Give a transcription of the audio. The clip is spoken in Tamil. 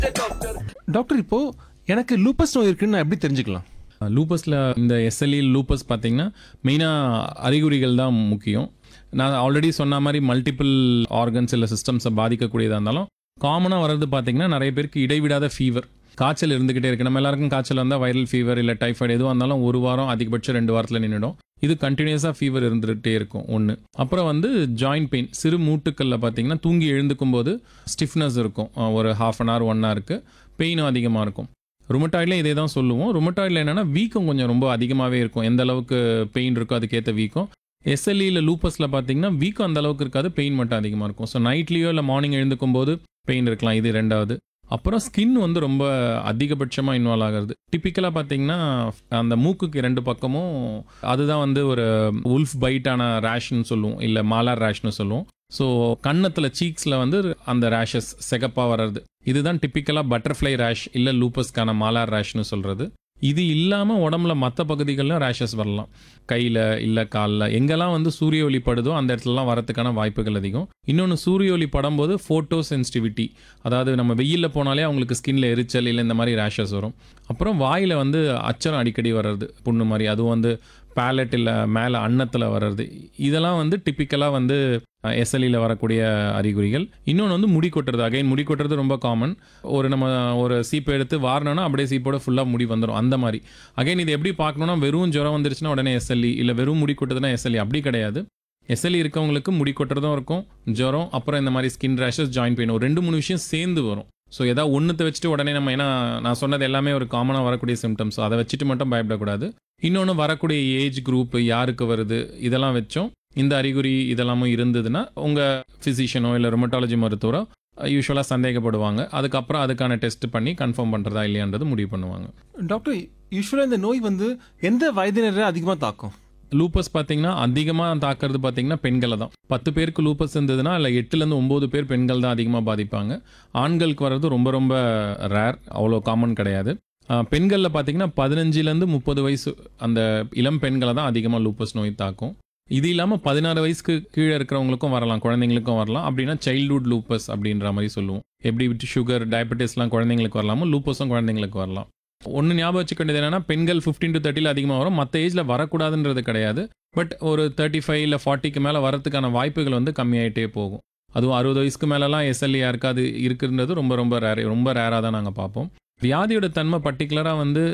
டாக்டர் இப்போ எனக்கு லூப்பஸ் நோய் இருக்குன்னு நான் எப்படி தெரிஞ்சுக்கலாம் லூப்பஸில் இந்த எஸ்எல்இ லூப்பஸ் பார்த்தீங்கன்னா மெயினாக அறிகுறிகள் தான் முக்கியம் நான் ஆல்ரெடி சொன்ன மாதிரி மல்டிபிள் ஆர்கன்ஸ் இல்லை சிஸ்டம்ஸை பாதிக்கக்கூடியதாக இருந்தாலும் காமனாக வர்றது பார்த்தீங்கன்னா நிறைய பேருக்கு இடைவிடாத ஃபீவர் காய்ச்சல் இருந்துக்கிட்டே இருக்கு நம்ம எல்லாருக்கும் காய்ச்சல் வந்தால் வைரல் ஃபீவர் இல்லை டைஃபாய்டு எதுவாக இருந்தாலும் ஒரு வாரம் அதிகபட்சம் ரெண்டு வாரத்தில் நின்றுடும் இது கண்டினியூஸாக ஃபீவர் இருந்துகிட்டே இருக்கும் ஒன்று அப்புறம் வந்து ஜாயிண்ட் பெயின் சிறு மூட்டுக்களில் பார்த்தீங்கன்னா தூங்கி எழுந்துக்கும் போது ஸ்டிஃப்னஸ் இருக்கும் அஹ் ஒரு ஹாஃப் அன் ஹவர் ஒன் ஹவருக்கு பெயினும் அதிகமாக இருக்கும் ருமட்டாய்டில் இதே தான் சொல்லுவோம் ருமட்டாய்டில் என்னென்னா வீக்கம் கொஞ்சம் ரொம்ப அதிகமாகவே இருக்கும் எந்த அளவுக்கு பெயின் இருக்கோ அதுக்கேற்ற வீக்கம் எஸ்எல்இயில் லூப்பஸில் பார்த்தீங்கன்னா வீக்கம் அந்த அளவுக்கு இருக்காது பெயின் மட்டும் அதிகமாக இருக்கும் ஸோ நைட்லேயோ இல்லை மார்னிங் எழுந்துக்கும் போது பெயின் இருக்கலாம் இது ரெண்டாவது அப்புறம் ஸ்கின் வந்து ரொம்ப அதிகபட்சமாக இன்வால்வ் ஆகிறது டிப்பிக்கலாக பார்த்தீங்கன்னா அந்த மூக்குக்கு ரெண்டு பக்கமும் அதுதான் வந்து ஒரு உல்ஃப் பைட்டான ரேஷ்னு சொல்லுவோம் இல்லை மாலார் ரேஷ்னு சொல்லுவோம் ஸோ கன்னத்தில் சீக்ஸில் வந்து அந்த ரேஷஸ் செகப்பாக வர்றது இதுதான் டிப்பிக்கலாக பட்டர்ஃப்ளை ரேஷ் இல்லை லூப்பஸ்க்கான மாலார் ரேஷ்னு சொல்கிறது இது இல்லாமல் உடம்புல மற்ற பகுதிகளிலும் ரேஷஸ் வரலாம் கையில் இல்லை காலில் எங்கெல்லாம் வந்து சூரிய ஒளி படுதோ அந்த இடத்துலலாம் வரதுக்கான வாய்ப்புகள் அதிகம் இன்னொன்று சூரிய ஒளி படும்போது ஃபோட்டோ சென்சிட்டிவிட்டி அதாவது நம்ம வெயிலில் போனாலே அவங்களுக்கு ஸ்கின்ல எரிச்சல் இல்லை இந்த மாதிரி ரேஷஸ் வரும் அப்புறம் வாயில் வந்து அச்சரம் அடிக்கடி வர்றது புண்ணு மாதிரி அதுவும் வந்து பேலட் இல்லை மேலே அன்னத்தில் வர்றது இதெல்லாம் வந்து டிப்பிக்கலாக வந்து எஸ்எல்இயில் வரக்கூடிய அறிகுறிகள் இன்னொன்று வந்து முடி கொட்டுறது அகைன் முடி கொட்டுறது ரொம்ப காமன் ஒரு நம்ம ஒரு சீப்பை எடுத்து வாரினோன்னா அப்படியே சீப்போட ஃபுல்லாக முடி வந்துடும் அந்த மாதிரி அகைன் இது எப்படி பார்க்கணும்னா வெறும் ஜுரம் வந்துருச்சுன்னா உடனே எஸ்எல்இ இல்லை வெறும் முடி கொட்டுதுன்னா எஸ்எல்இ அப்படி கிடையாது எஸ்எல்இ இருக்கவங்களுக்கு முடி கொட்டுறதும் இருக்கும் ஜுரம் அப்புறம் இந்த மாதிரி ஸ்கின் ரேஷஸ் ஜாயின் பெயின் ஒரு ரெண்டு மூணு விஷயம் சேர்ந்து வரும் ஸோ ஏதாவது ஒன்றுத்தை வச்சுட்டு உடனே நம்ம ஏன்னா நான் சொன்னது எல்லாமே ஒரு காமனாக வரக்கூடிய சிம்டம்ஸ் அதை வச்சுட்டு மட்டும் பயப்படக்கூடாது இன்னொன்று வரக்கூடிய ஏஜ் குரூப் யாருக்கு வருது இதெல்லாம் வச்சோம் இந்த அறிகுறி இதெல்லாமும் இருந்ததுன்னா உங்கள் ஃபிசிஷியனோ இல்லை ரொமட்டாலஜி மருத்துவரோ யூஸ்வலாக சந்தேகப்படுவாங்க அதுக்கப்புறம் அதுக்கான டெஸ்ட் பண்ணி கன்ஃபார்ம் பண்ணுறதா இல்லையான்றது முடிவு பண்ணுவாங்க டாக்டர் யூஸ்வலாக இந்த நோய் வந்து எந்த வயதினரை அதிகமாக தாக்கும் லூப்பஸ் பார்த்தீங்கன்னா அதிகமாக தாக்குறது பார்த்தீங்கன்னா பெண்களை தான் பத்து பேருக்கு லூப்பஸ் இருந்ததுன்னா இல்லை எட்டுலேருந்து ஒம்பது பேர் பெண்கள் தான் அதிகமாக பாதிப்பாங்க ஆண்களுக்கு வர்றது ரொம்ப ரொம்ப ரேர் அவ்வளோ காமன் கிடையாது பெண்களில் பார்த்தீங்கன்னா பதினஞ்சுலேருந்து முப்பது வயசு அந்த இளம் பெண்களை தான் அதிகமாக லூப்பஸ் நோய் தாக்கும் இது இல்லாமல் பதினாறு வயசுக்கு கீழே இருக்கிறவங்களுக்கும் வரலாம் குழந்தைங்களுக்கும் வரலாம் அப்படின்னா சைல்ட்ஹுட் லூப்பஸ் அப்படின்ற மாதிரி சொல்லுவோம் எப்படி சுகர் டயபெட்டிஸ்லாம் குழந்தைங்களுக்கு வரலாமோ லூப்பஸும் குழந்தைங்களுக்கு வரலாம் ஒன்று ஞாபகம் வச்சுக்க வேண்டியது என்னன்னா பெண்கள் ஃபிஃப்டீன் டு தேர்ட்டியில் அதிகமாக வரும் மற்ற ஏஜில் வரக்கூடாதுன்றது கிடையாது பட் ஒரு தேர்ட்டி ஃபைவ் இல்லை ஃபார்ட்டிக்கு மேலே வரதுக்கான வாய்ப்புகள் வந்து கம்மியாயிட்டே போகும் அதுவும் அறுபது வயசுக்கு மேலெலாம் எஸ்எல்ஏ யாருக்காது இருக்குன்றது ரொம்ப ரொம்ப ரேர் ரொம்ப ரேராக தான் நாங்கள் பார்ப்போம் வியாதியோட தன்மை பர்டிகுலராக வந்து